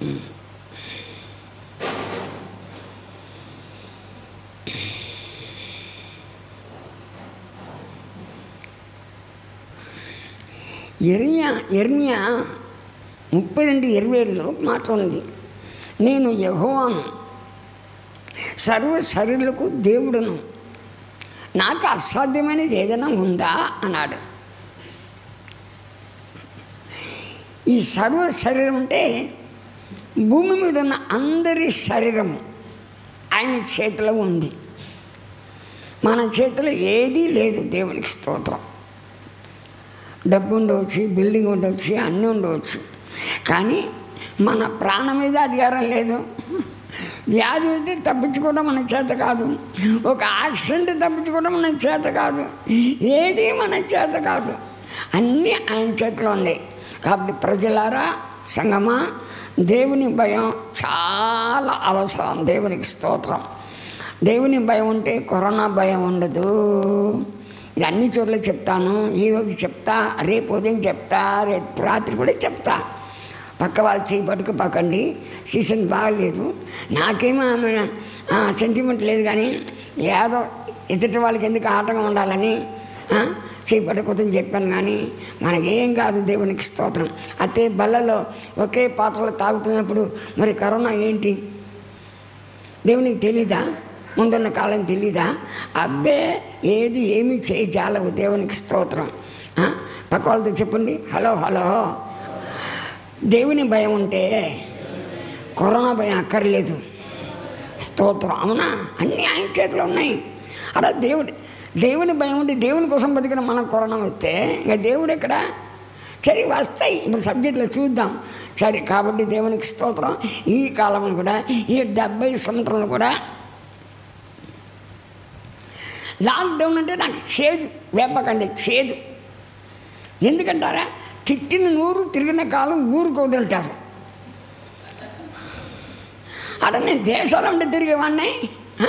ఎర్మియా ఎర్మియా ముప్పై రెండు ఇరవై ఏడులో మాట ఉంది నేను యహోవాను సర్వ శరీరులకు దేవుడును నాకు అసాధ్యమైనది ఏదైనా ఉందా అన్నాడు ఈ సర్వ శరీరం అంటే భూమి మీద ఉన్న అందరి శరీరం ఆయన చేతిలో ఉంది మన చేతిలో ఏదీ లేదు దేవునికి స్తోత్రం డబ్బు ఉండవచ్చు బిల్డింగ్ ఉండవచ్చు అన్నీ ఉండవచ్చు కానీ మన ప్రాణం మీద అధికారం లేదు వ్యాధి వస్తే తప్పించుకోవడం మన చేత కాదు ఒక యాక్సిడెంట్ తప్పించుకోవడం మన చేత కాదు ఏది మన చేత కాదు అన్నీ ఆయన చేతిలో ఉన్నాయి కాబట్టి ప్రజలారా సంగమా దేవుని భయం చాలా అవసరం దేవునికి స్తోత్రం దేవుని భయం ఉంటే కరోనా భయం ఉండదు ఇది అన్ని చోట్ల చెప్తాను ఈరోజు చెప్తా రేపు ఉదయం చెప్తా రేపు రాత్రి కూడా చెప్తా పక్క వాళ్ళు చేయి పట్టుకుపోకండి సీజన్ బాగలేదు నాకేమో సెంటిమెంట్ లేదు కానీ ఏదో ఎదుటి వాళ్ళకి ఎందుకు ఆటంగా ఉండాలని ఆ, చేయి పట్టుకోదని చెప్పాను కానీ మనకేం కాదు దేవునికి స్తోత్రం అయితే బల్లలో ఒకే పాత్రలో తాగుతున్నప్పుడు మరి కరోనా ఏంటి దేవునికి తెలీదా ముందున్న కాలం తెలీదా అబ్బే ఏది ఏమి చేయజాలవు దేవునికి స్తోత్రం ఆ? పక్క వాళ్ళతో చెప్పండి హలో హలో దేవుని భయం ఉంటే కరోనా భయం అక్కర్లేదు స్తోత్రం అవునా అన్నీ ఆయన చేతిలో ఉన్నాయి అలా దేవుడి దేవుని భయం ఉండి దేవుని కోసం బతికిన మనకు కరోనా వస్తే ఇంకా దేవుడు ఎక్కడ సరే వస్తాయి ఇప్పుడు సబ్జెక్టులో చూద్దాం సరే కాబట్టి దేవునికి స్తోత్రం ఈ కాలంలో కూడా ఈ డెబ్బై సంవత్సరంలో కూడా లాక్డౌన్ అంటే నాకు చేదు వేపకండి చేదు ఎందుకంటారా తిట్టిన నూరు తిరిగిన కాలం ఊరుకు వదులుతారు అక్కడ నేను దేశాలు ఉంటే తిరిగేవాడిని ఆ?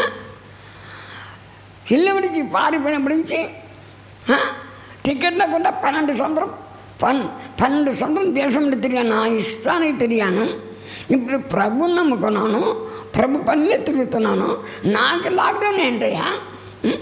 ఇల్లు విడిచి పారిపోయినప్పటి నుంచి ఆ? టికెట్ లేకుండా పన్నెండు సంవత్సరం పన్ పన్నెండు సంవత్సరం దేశం ఉంటే తిరిగాను నా ఇష్టానికి తిరిగాను ఇప్పుడు ప్రభుని నమ్ముకున్నాను ప్రభు పనులే తిరుగుతున్నాను నాకు లాక్డౌన్ ఏంటయ్యా ఉం?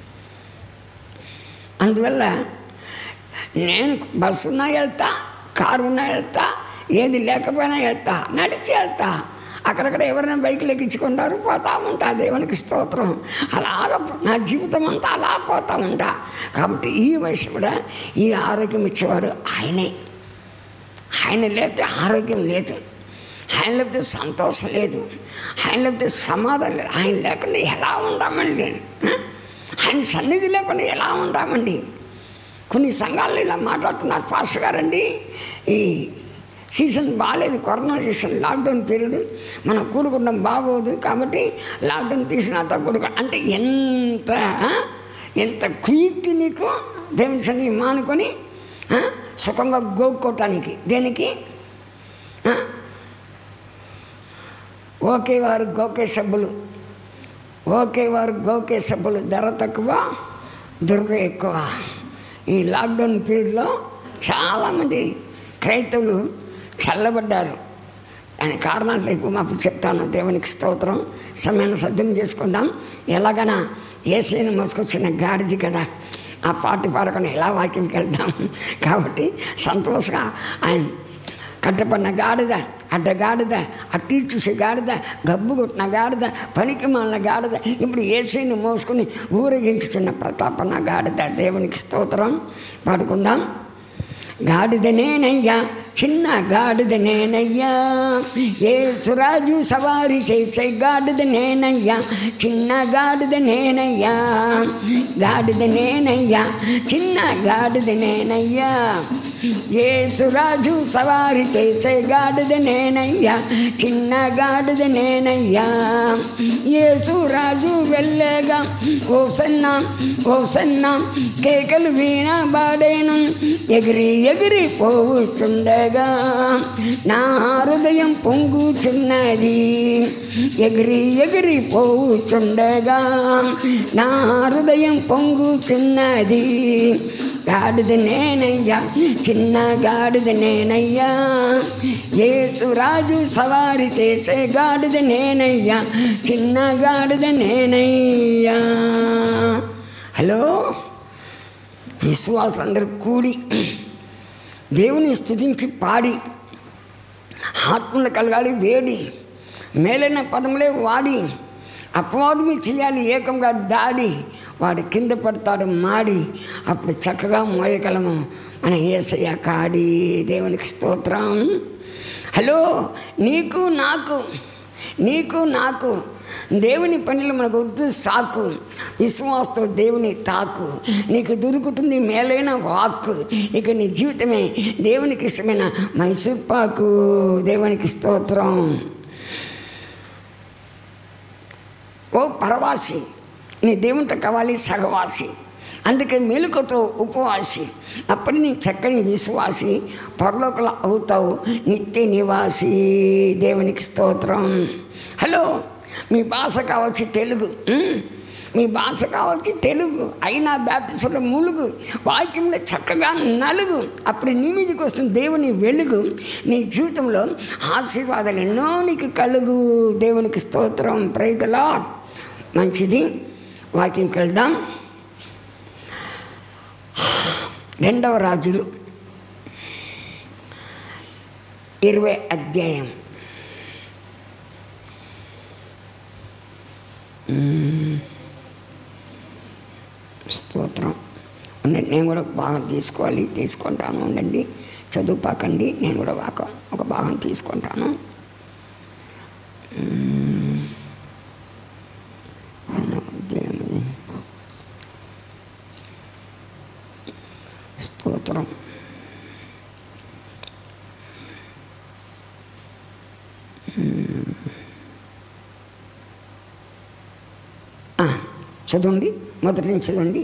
అందువల్ల నేను బస్సు ఉన్నా వెళ్తా కారు ఉన్నా వెళ్తా ఏది లేకపోయినా వెళ్తా నడిచి వెళ్తా అక్కడక్కడ ఎవరైనా బైకులు ఎక్కించుకుంటారు పోతా ఉంటా దేవునికి స్తోత్రం అలాగ నా జీవితం అంతా అలా పోతా ఉంటా కాబట్టి ఈ వయసు కూడా ఈ ఆరోగ్యం ఇచ్చేవాడు ఆయనే ఆయన లేకపోతే ఆరోగ్యం లేదు ఆయన లేకపోతే సంతోషం లేదు ఆయన లేకపోతే సమాధానం లేదు ఆయన లేకుండా ఎలా ఉంటామండి ఆ? ఆయన సన్నిధి లేకుండా ఎలా ఉంటామండి కొన్ని సంఘాల్లో ఇలా మాట్లాడుతున్నారు పాస్టర్ గారండి ఈ సీజన్ బాగాలేదు కరోనా సీజన్ లాక్డౌన్ పీరియడ్ మనం కూడుకుంటాం బాగోదు కాబట్టి లాక్డౌన్ తీసిన కూడుకు అంటే ఎంత ఆ? ఎంత కుయుక్తి నీకు దేవుని సన్ని మానుకొని ఆ? సుఖంగా గోక్కోటానికి దేనికి ఆ? ఓకే వారు గోకే సబ్బులు ఓకే వారు గోకే సబ్బులు ధర తక్కువ దురద ఎక్కువ ఈ లాక్డౌన్ పీరియడ్లో చాలామంది క్రైస్తవులు చల్లబడ్డారు దాని కారణాలు రేపు మాకు చెప్తాను దేవునికి స్తోత్రం సమయాన్ని సద్యం చేసుకుందాం ఎలాగైనా ఏసీని మోసుకొచ్చిన గాడిది కదా ఆ పాట పాడకుండా ఎలా వాక్యంకి వెళ్దాం కాబట్టి సంతోషంగా ఆయన కట్టపడిన గాడిద అడ్డ గాడిద అట్టి చూసే గాడిద గబ్బు కొట్టిన గాడిద పనికి మాలిన గాడిద ఇప్పుడు ఏసీని మోసుకుని ఊరేగించుతున్న ప్రతాపన గాడిద దేవునికి స్తోత్రం పాడుకుందాం గాడిదనేనయ్యా చిన్న గాడిదనేనయ్యా ఏ సురాజు సవారి చేసే గాడిదనేనయ్యా చిన్న గాడిదనేనయ్యా గాడిదనేనయ్యా చిన్న గాడిదనేనయ్యా ఏ సురాజు సవారి చేసే గాడిదనేనయ్యా చిన్న గాడిదనేనయ్యా ఏ సురాజు వెళ్ళేగా ఓ సన్నా ఓ సన్నా కేకలు వీణ బాడేను ఎగిరి ఎగిరి పోవుచుండే చూస్తుండగా నా హృదయం పొంగుచున్నది ఎగిరి ఎగిరి పోవుచుండగా నా హృదయం పొంగుచున్నది గాడిద నేనయ్యా చిన్న గాడిద నేనయ్యా ఏసు రాజు సవారి చేసే గాడిద నేనయ్యా చిన్న గాడిద నేనయ్యా హలో విశ్వాసులందరూ కూడి దేవుని స్తుతించి పాడి ఆత్మలు కలగాలి వేడి మేలైన పదములే వాడి అపవాదమి చేయాలి ఏకంగా దాడి వాడు కింద పడతాడు మాడి అప్పుడు చక్కగా మోయగలము మన ఏసయ్య కాడి దేవునికి స్తోత్రం హలో నీకు నాకు నీకు నాకు దేవుని పనులు మనకు వద్దు సాకు విశ్వాసతో దేవుని తాకు నీకు దొరుకుతుంది మేలైన వాక్కు ఇక నీ జీవితమే దేవునికి ఇష్టమైన మైసూర్పాకు దేవునికి స్తోత్రం ఓ పరవాసి నీ దేవునితో కావాలి సగవాసి అందుకే మెలుకతో ఉపవాసి అప్పుడు నీ చక్కని విశ్వాసి పరలోకలు అవుతావు నిత్య నివాసి దేవునికి స్తోత్రం హలో మీ భాష కావచ్చు తెలుగు ఉమ్. మీ భాష కావచ్చు తెలుగు అయినా బ్యాప్టిస్టుల ములుగు వాక్యంలో చక్కగా నలుగు అప్పుడు నీ మీదకి వస్తుంది దేవుని వెలుగు నీ జీవితంలో ఆశీర్వాదాలు ఎన్నో నీకు కలుగు దేవునికి స్తోత్రం ప్రైతలా మంచిది వాక్యంకి వెళ్దాం రెండవ రాజులు ఇరవై అధ్యాయం మ్మ్. స్తోత్రం ఉండండి నేను కూడా భాగం తీసుకోవాలి తీసుకుంటాను ఉండండి చదువుపాకండి నేను కూడా ఒక ఒక భాగం తీసుకుంటాను మ్మ్. ఎన్నో అధ్యాయం ఇది? స్తోత్రం మ్మ్. ఆ, చదవండి మొదటి నుంచి చదవండి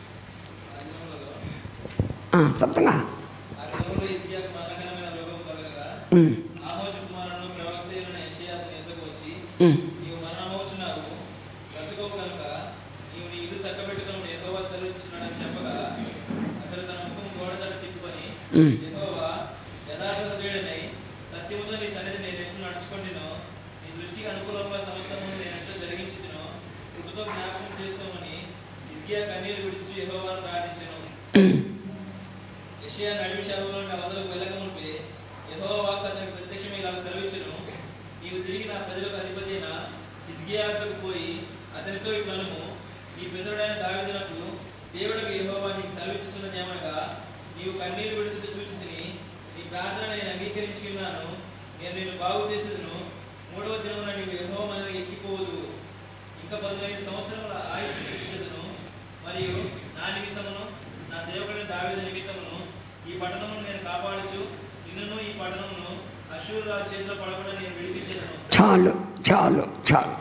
ఆ, సప్తంగా ఆ దినములో హిజ్కియాకు మరణకరమైన రోగం కలగగా, ఉమ్, ఆమోజు కుమారుడు ప్రవక్త అయిన యెషయా అతని యొద్దకు వచ్చి, ఉమ్, నీవు మరణమవుచున్నావు, బ్రతుకోవు కనుక నీవు నీ ఇల్లు చక్కబెట్టుకొనుమని యెహోవా సెలవిస్తున్నాడని చెప్పగా, అతడు తన ముఖం గోడ తట్టు తిప్పుకొని, ఉమ్. యెహోవా, యథార్థహృదయుడనై, సత్యముతో నీ సన్నిధిని నేను ఎట్లు నడుచుకొంటినో, నీ దృష్టికి అనుకూలంగా సమస్తమును నేను ఎట్లు జరిగించుదునో, కృపతో జ్ఞాపకం చేసుకోమని హిజ్కియా కన్నీరు విడిచి యెహోవాను ప్రార్థించెను. ఉమ్. యెషయా నడిమి శాపంలో నా వదలకు వెళ్ళకముందే యెహోవా వాక్కు అతనికి ప్రత్యక్షమై ఇలా సెలవిచ్చెను నీవు తిరిగి నా ప్రజలకు అధిపతి అయిన హిజ్కియా వద్దకు పోయి అతనితో ఇట్లనుము నీ పితరుడైన దావీదునకు దేవుడకు యెహోవా నీకు సెలవిచ్చుతున్నది ఏమనగా నీవు కన్నీరు విడుచుట చూచి తిని నీ ప్రార్థన నేను అంగీకరించి ఉన్నాను నేను నిన్ను బాగు చేసేదను మూడవ దినమున నీవు యెహోవా మనకి ఎక్కిపోవదు ఇంకా పదిహేను సంవత్సరముల ఆయుష్ ఇచ్చేదను మరియు నా నిమిత్తమును నా సేవకుడైన దావీదు నిమిత్తమును ఈ పట్టణమును నేను కాపాడుచు నిన్నును ఈ పట్టణమును అశూరు రాజు చేతిలో పడకుండా నేను విడిపించేదను చాలు చాలు చాలు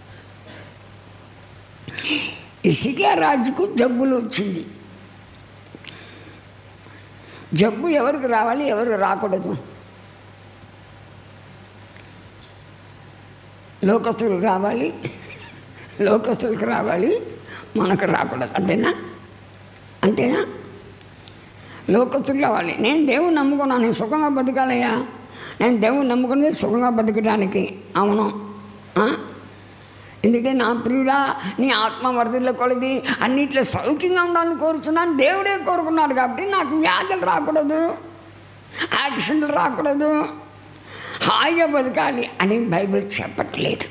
ఇసిగా రాజుకు జబ్బులు వచ్చింది జబ్బు ఎవరికి రావాలి ఎవరికి రాకూడదు లోకస్తులకు రావాలి లోకస్తులకు రావాలి మనకు రాకూడదు అంతేనా అంతేనా లోకస్తులు రావాలి నేను దేవుని నమ్ముకున్నాను నేను సుఖంగా బతకాలయ్యా నేను దేవుని నమ్ముకున్నది సుఖంగా బతకడానికి అవును ఆ? ఎందుకంటే నా ప్రియుడా నీ ఆత్మ వరదల్లో కొలది అన్నిట్లో సౌఖ్యంగా ఉండాలని కోరుతున్నాను దేవుడే కోరుకున్నాడు కాబట్టి నాకు వ్యాధులు రాకూడదు యాక్సిడెంట్లు రాకూడదు హాయిగా బతకాలి అని బైబిల్ చెప్పట్లేదు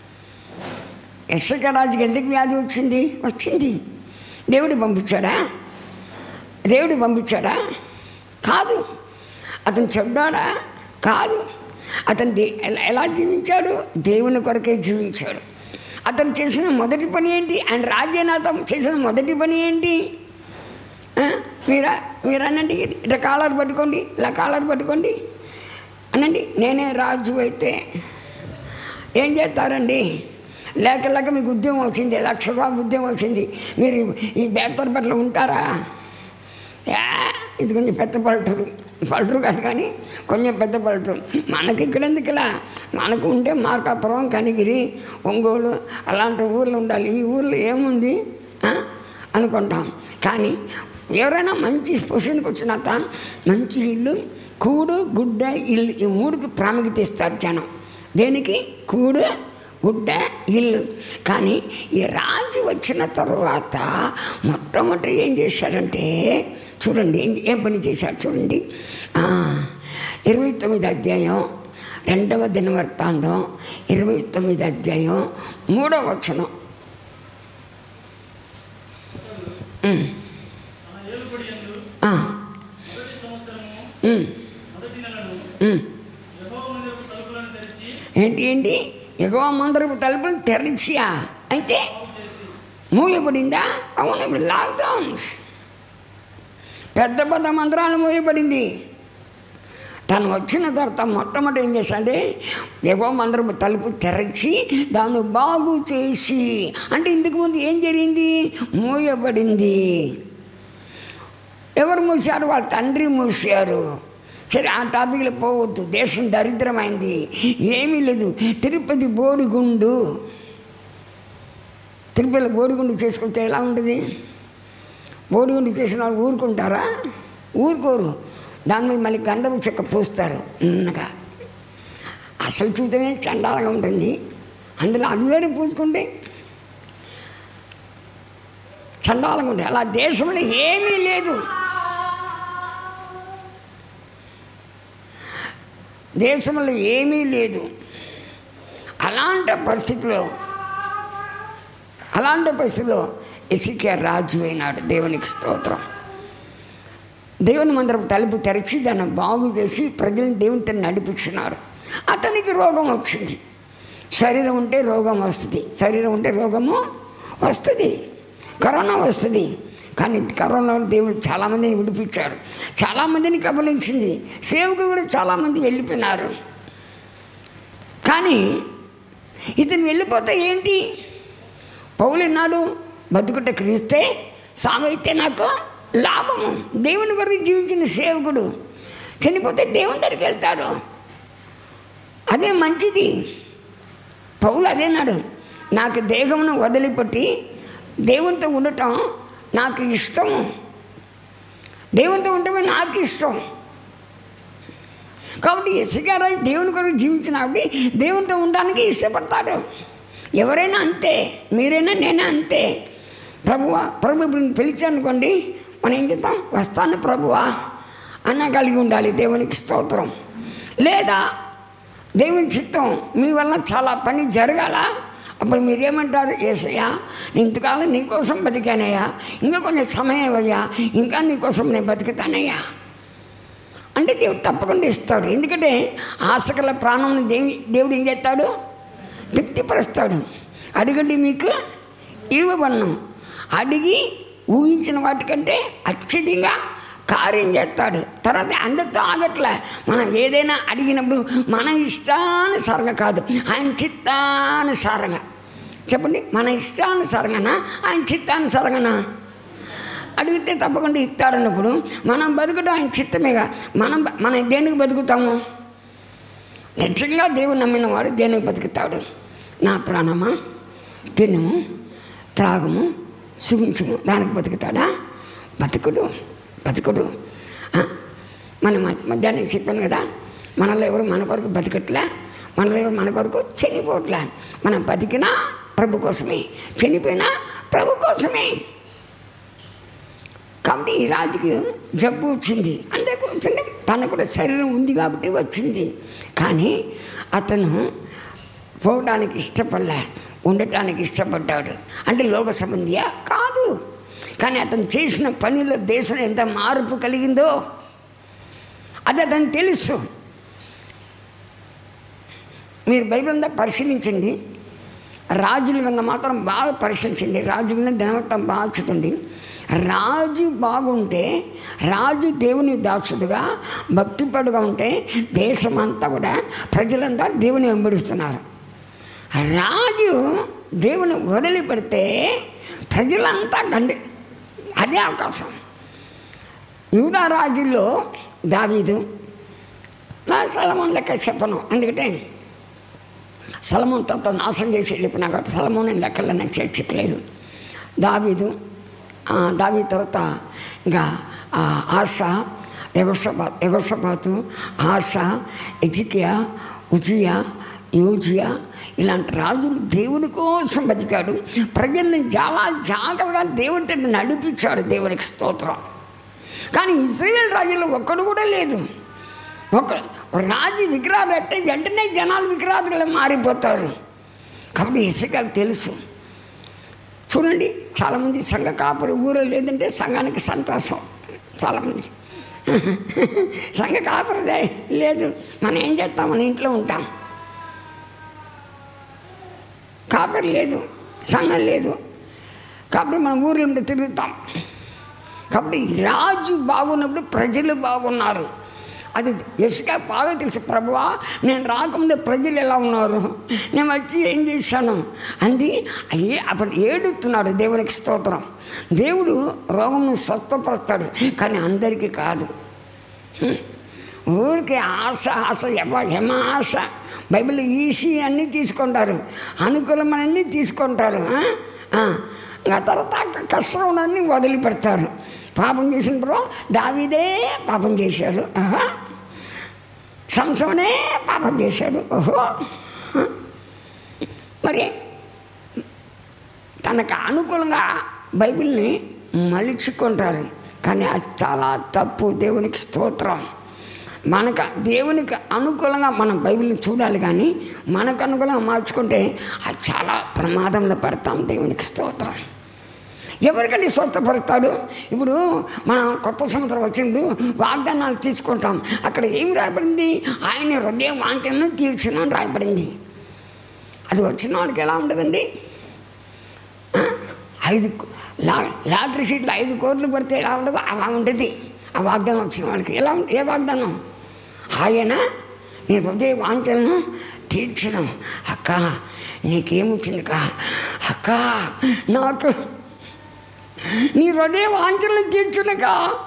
యశక రాజుకి ఎందుకు వ్యాధి వచ్చింది వచ్చింది దేవుడు పంపించాడా దేవుడు పంపించాడా కాదు అతను చెప్పాడా కాదు అతను దే ఎలా- ఎలా జీవించాడు దేవుని కొరకే జీవించాడు అతను చేసిన మొదటి పని ఏంటి ఆయన రాజ్యనాథం చేసిన మొదటి పని ఏంటి ఆ? మీరా మీరు అనండి ఇట్లా కాలర్ పట్టుకోండి ఇలా కాలర్ పట్టుకోండి అనండి నేనే రాజు అయితే ఏం చేస్తారండి లేక లేక మీకు ఉద్యోగం వచ్చింది లక్ష రూపాయలు ఉద్యోగం వచ్చింది మీరు ఈ బేత్తర బట్టలు ఉంటారా యా, ఇది కొంచెం పెద్ద పల్లెటూరు పలుటరు కాదు కానీ కొంచెం పెద్ద పలుటరు మనకి ఇక్కడ ఎందుకు ఇలా మనకు ఉంటే మార్కాపురం కనిగిరి ఒంగోలు అలాంటి ఊర్లు ఉండాలి ఈ ఊర్లో ఏముంది ఆ? అనుకుంటాం కానీ ఎవరైనా మంచి పొజిషన్కి వచ్చినాక మంచి ఇల్లు కూడు గుడ్డ ఇల్లు ఈ మూడుకి ప్రాముఖ్యత ఇస్తారు జనం దేనికి కూడు గుడ్డ ఇల్లు కానీ ఈ రాజు వచ్చిన తరువాత మొట్టమొదటి ఏం చేశాడంటే చూడండి ఏం ఏం పని చేశాడు చూడండి ఆ, ఇరవై తొమ్మిది అధ్యాయం రెండవ దినవృత్తాంతం ఇరవై తొమ్మిది అధ్యాయం మూడవ వచనం ఉమ్, తన ఏలుబడి యందు ఆ, మొదటి సంవత్సరము ఉమ్, మొదటి నెలను ఉమ్. యెహోవా మందిరపు తలుపులను తెరిచి ఏంటి ఏంటి ఎగువ మందరపు తలుపులు తెరిచియా అయితే మూయబడిందా అవును ఇప్పుడు లాక్డౌన్స్ పెద్ద పెద్ద మంత్రాలు మూయబడింది తను వచ్చిన తర్వాత మొట్టమొదటి ఏం చేశాడే ఎగువ మందరపు తలుపు తెరచి దాన్ని బాగు చేసి అంటే ఇంతకు ముందు ఏం జరిగింది మూయబడింది ఎవరు మూసారు వాళ్ళ తండ్రి మూసారు సరే ఆ టాపిక్లో పోవద్దు దేశం దరిద్రమైంది ఏమీ లేదు తిరుపతి బోడిగుండు తిరుపతిలో బోడిగుండు చేసుకుంటే ఎలా ఉంటుంది బోడిగుండు చేసిన వాళ్ళు ఊరుకుంటారా ఊరుకోరు దాని మీద మళ్ళీ గంధపు చెక్క పూస్తారు ఉన్నగా అసలు చూస్తేనే చండాలంగా ఉంటుంది అందులో అది వేరే పూసుకుంటే చండాలంగా ఉంటుంది అలా దేశంలో ఏమీ లేదు దేశంలో ఏమీ లేదు అలాంటి పరిస్థితిలో అలాంటి పరిస్థితిలో ఎసికే రాజు అయినాడు దేవునికి స్తోత్రం దేవుని మందిరం తలుపు తెరిచి దాన్ని బాగు చేసి ప్రజలను దేవునితో నడిపించినాడు అతనికి రోగం వచ్చింది శరీరం ఉంటే రోగం వస్తుంది శరీరం ఉంటే రోగము వస్తుంది కరోనా వస్తుంది కానీ కరోనా దేవుడు చాలామందిని విడిపించారు చాలామందిని కబలించింది సేవకు కూడా చాలామంది వెళ్ళిపోయినారు కానీ ఇతను వెళ్ళిపోతే ఏంటి పౌలు నాడు బతుకుట క్రీస్తే సామైతే నాకు లాభము దేవుని కొరకు జీవించిన సేవకుడు చనిపోతే దేవుని దగ్గరికి వెళ్తాడు అదే మంచిది పౌలు అదేనాడు నాకు దేహమును వదిలిపెట్టి దేవునితో ఉండటం నాకు ఇష్టము దేవునితో ఉండటమే నాకు ఇష్టం కాబట్టి ఎసిగారాజు దేవుని కొరకు జీవించినప్పుడు దేవునితో ఉండడానికి ఇష్టపడతాడు ఎవరైనా అంతే మీరైనా నేనే అంతే ప్రభువా ప్రభు ఇప్పుడు పిలిచానుకోండి మనం ఏం చేద్దాం వస్తాను ప్రభువా అన్న కలిగి ఉండాలి దేవునికి స్తోత్రం లేదా దేవుని చిత్తం మీ వల్ల చాలా పని జరగాల అప్పుడు మీరేమంటారు ఏసయ్యా నేను ఇంతకాలం నీకోసం బతికానయ్యా ఇంకా కొంచెం సమయం అయ్యా ఇంకా నీకోసం నేను బతుకుతానయ్యా అంటే దేవుడు తప్పకుండా ఇస్తాడు ఎందుకంటే ఆశకల ప్రాణం దేవి దేవుడు ఏం చేస్తాడు తృప్తిపరుస్తాడు అడగండి మీకు ఇవ్వబడను అడిగి ఊహించిన వాటికంటే అత్యధికంగా కార్యం చేస్తాడు తర్వాత అందరితో ఆగట్లే మనం ఏదైనా అడిగినప్పుడు మన ఇష్టానుసారంగా కాదు ఆయన చిత్తానుసారంగా చెప్పండి మన ఇష్టానుసారంగానా ఆయన చిత్తానుసారంగానా అడిగితే తప్పకుండా ఇస్తాడన్నప్పుడు మనం బతుకడం ఆయన చిత్తమేగా మనం బ- మనం దేనికి బతుకుతాము నిజంగా దేవుడు నమ్మిన వాడు దేనికి బతుకుతాడు నా ప్రాణమా తినము త్రాగము సుగించము దానికి బతుకుతాడా బతుకుడు బతుకుడు ఆ, మనం మ- మధ్యాహ్నం చెప్పాను కదా మనలో ఎవరు మన కొరకు బతకట్లే మనలో ఎవరు మన కొరకు చనిపోవట్లే మనం బతికినా ప్రభు కోసమే చనిపోయినా ప్రభు కోసమే కాబట్టి ఈ రాజుకి జబ్బు వచ్చింది అంటే వచ్చింది తనకు కూడా శరీరం ఉంది కాబట్టి వచ్చింది కానీ అతను పోవడానికి ఇష్టపడలే ఉండటానికి ఇష్టపడ్డాడు అంటే లోక సంబంధియా కాదు కానీ అతను చేసిన పనిలో దేశం ఎంత మార్పు కలిగిందో అది అతను తెలుసు మీరు బైబిల్ అంతా పరిశీలించండి రాజుల మీద మాత్రం బాగా పరిశీలించండి రాజు మీద దినవత్తం బాగా చూడండి రాజు బాగుంటే రాజు దేవుని దాసుడుగా భక్తిపడుగా ఉంటే దేశమంతా కూడా ప్రజలంతా దేవుని వెంబడిస్తున్నారు రాజు దేవుని వదిలిపెడితే ప్రజలంతా గండి అదే అవకాశం యూదా రాజుల్లో దావీదు నా సలమోన్ లెక్క చెప్పను ఎందుకంటే సలమోన్ తత్త నాశనం చేసి వెళ్ళిపోయినా కాబట్టి సలమోన్ నేను లెక్కల్లో నేను చేర్చట్లేదు దావీదు ఆ, దావీ తర్వాత ఇంకా ఆ, ఆశ ఎగోషబా ఎగోషబాతు ఆశ ఎజికియా ఉజియా యూజియా ఇలాంటి రాజులు దేవుని కోసం బతికాడు ప్రజల్ని చాలా జాగ్రత్తగా దేవుడితో నడిపించాడు దేవునికి స్తోత్రం కానీ ఇస్రాయేల్ రాజులు ఒక్కడు కూడా లేదు ఒక రాజు విగ్రహం పెట్టే వెంటనే జనాలు విగ్రహాదులు మారిపోతారు కాబట్టి ఇసుకకు తెలుసు చూడండి చాలామంది సంఘ కాపురు ఊరు లేదంటే సంఘానికి సంతోషం చాలామంది సంఘ కాపురు లే- లేదు మనం ఏం చేస్తాం మన ఇంట్లో ఉంటాం కాపరి లేదు సంఘం లేదు కాబట్టి మన ఊర్లో ఉండి తిరుగుతాం కాబట్టి రాజు బాగున్నప్పుడు ప్రజలు బాగున్నారు అది ఇసుక బాగా తెలుసు ప్రభువా నేను రాకముందే ప్రజలు ఎలా ఉన్నారు నేను వచ్చి ఏం చేశాను అంది అయ్యే అప్పుడు ఏడుతున్నాడు దేవునికి స్తోత్రం దేవుడు రోగంను స్వస్థపరుస్తాడు కానీ అందరికీ కాదు ఊరికి ఆశ ఆశ ఎవ ఎమ ఆశ బైబిల్ ఈసీ అన్నీ తీసుకుంటారు అనుకూలమన్నీ తీసుకుంటారు ఆ? ఆ. ఆ తర్వాత కష్టం ఉన్నన్ని వదిలిపెడతారు పాపం చేసిన ప్రభు దావిదే పాపం చేశాడు ఆహా. సంసోనే పాపం చేశాడు ఓహో ఆ. మరి తనకు అనుకూలంగా బైబిల్ని మలుచుకుంటారు కానీ అది చాలా తప్పు దేవునికి స్తోత్రం మనకు దేవునికి అనుకూలంగా మనం బైబిల్ని చూడాలి కానీ మనకు అనుకూలంగా మార్చుకుంటే అది చాలా ప్రమాదంలో పడతాం దేవునికి స్తోత్రం ఎవరికండి స్వస్థపరుస్తాడు ఇప్పుడు మనం కొత్త సంవత్సరం వచ్చిండు వాగ్దానాలు తీసుకుంటాం అక్కడ ఏం రాయబడింది ఆయన హృదయ వాంఛను తీర్చిన రాయబడింది అది వచ్చిన వాళ్ళకి ఎలా ఉంటుందండి ఆ? ఐదు కో- లా లాటరీ షీట్లు ఐదు కోట్లు పడితే ఎలా ఉండదు అలా ఉంటుంది ఆ వాగ్దానం వచ్చిన వాళ్ళకి ఎలా ఉం- ఏ వాగ్దానం ఆయన నీ హృదయ వాంఛలను తీర్చడం అక్క నీకేమొచ్చింది కా అక్క నాకు నీ హృదయ వాంఛలను తీర్చునక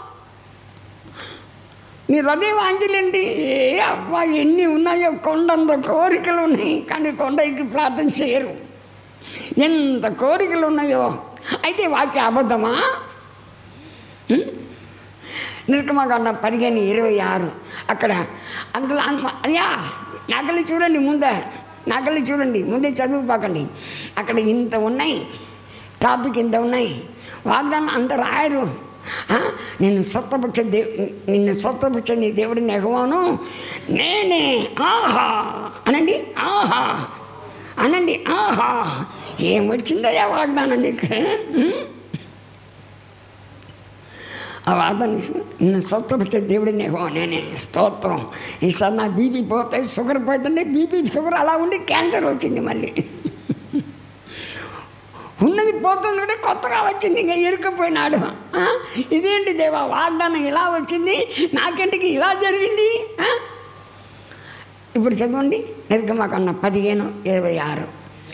నీ హృదయ వాంఛలు ఏంటి ఏ అబ్బా ఎన్ని ఉన్నాయో కొండంత కోరికలు ఉన్నాయి కానీ కొండకి ప్రార్థన చేయరు ఎంత కోరికలు ఉన్నాయో అయితే వాక్య అబద్ధమా ఉం? నిర్గమకాండ పదిహేను ఇరవై ఆరు అక్కడ అందులో అన్మ- అయ్యా నగలు చూడండి ముందే నగలు చూడండి ముందే చదువుకోకండి అక్కడ ఇంత ఉన్నాయి టాపిక్ ఇంత ఉన్నాయి వాగ్దానం అంత రాయరు ఆ? నిన్ను స్వత్తపరిచే దేవు నిన్ను స్వత్తపరిచే నీ దేవుడిని ఎగవాను నేనే ఆహా అనండి ఆహా అనండి ఆహా ఏమొచ్చిందయ్యా వాగ్దానం నీకు ఉం? ఆ వాదన నిన్ను స్వస్థపరిచే దేవుడిని ఏమో నేనే స్తోత్రం ఈసారి నా బీపీ పోతే షుగర్ పోతుంటే బీపీ షుగర్ అలా ఉండి క్యాన్సర్ వచ్చింది మళ్ళీ ఉన్నది పోతుంది కూడా కొత్తగా వచ్చింది ఇంకా ఇరుక్కుపోయినాడు ఆ? ఇదేంటి దేవా వాగ్దానం ఇలా వచ్చింది నాకంటికి ఇలా జరిగింది ఆ? ఇప్పుడు చదవండి నిర్గమకన్న పదిహేను ఇరవై ఆరు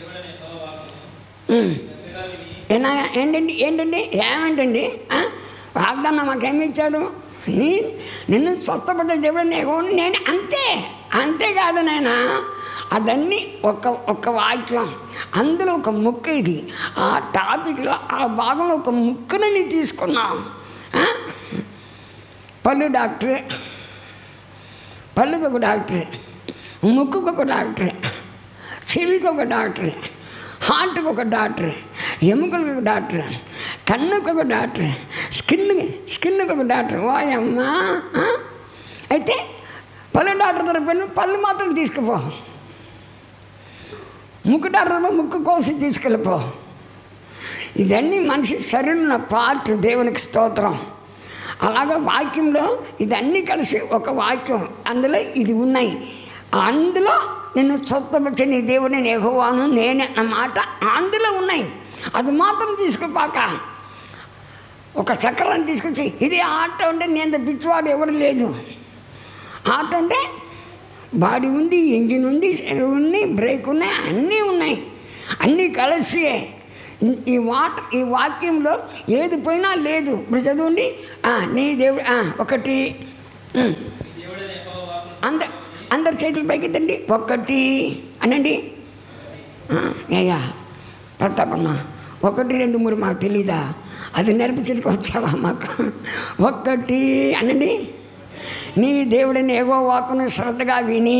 ఉమ్. ఏనా ఏంటండి ఏంటండి ఏమేంటండి ఆ? వాగ్దానం మాకేమి ఇచ్చాడు నీ నిన్ను స్వస్థపడ్డ దేవుడు నీకు నేను అంతే అంతేకాదు నాయన అదన్నీ ఒక ఒక వాక్యం అందులో ఒక ముక్క ఇది ఆ టాపిక్లో ఆ భాగంలో ఒక ముక్కను నీ తీసుకున్నాం ఆ? పళ్ళు డాక్టరే పళ్ళుకి ఒక డాక్టరే ముక్కుకు ఒక డాక్టరే చెవికి ఒక డాక్టరే హార్ట్కి ఒక డాక్టరే ఎముకలకు ఒక డాక్టర్ కన్నుకు ఒక డాక్టర్ స్కిన్ స్కిన్కి ఒక డాక్టర్ ఓ అమ్మా ఆ? అయితే పళ్ళు డాక్టర్ దగ్గర పోయి పళ్ళు మాత్రం తీసుకుపో ముక్కు డాక్టర్ దగ్గర ముక్కు కోసి తీసుకెళ్ళిపో ఇదన్నీ మనిషి శరీరంలో పార్ట్ దేవునికి స్తోత్రం అలాగే వాక్యంలో ఇదన్నీ కలిసి ఒక వాక్యం అందులో ఇది ఉన్నాయి అందులో నిన్ను స్వస్థపరిచే నీ దేవుడిని ఎగవాను నేనే అన్న మాట అందులో ఉన్నాయి అది మాత్రం తీసుకుపోక ఒక చక్రాన్ని తీసుకొచ్చి ఇది ఆటో అంటే నేను పిచ్చివాడు ఎవడు లేదు ఆటో అంటే బాడీ ఉంది ఇంజిన్ ఉంది శరీరం ఉంది బ్రేక్ ఉన్నాయి అన్నీ ఉన్నాయి అన్నీ కలిసి ఈ- ఈ మాట ఈ వాక్యంలో ఏది పోయినా లేదు ఇప్పుడు చదవండి ఆ, నీ దేవుడు ఆ, ఒకటి ఉమ్. మీ దేవుడైన యెహోవా వాక్కును అంద అందరి చేతులు పైకెత్తండి ఒక్కటి అనండి ఆ, అయ్యా ప్రతాపన్న ఒకటి రెండు మూడు మాకు తెలీదా అది నేర్పించుకొచ్చావా మాకు ఒక్కటి అనండి నీ దేవుడిని ఏవో వాకును శ్రద్ధగా విని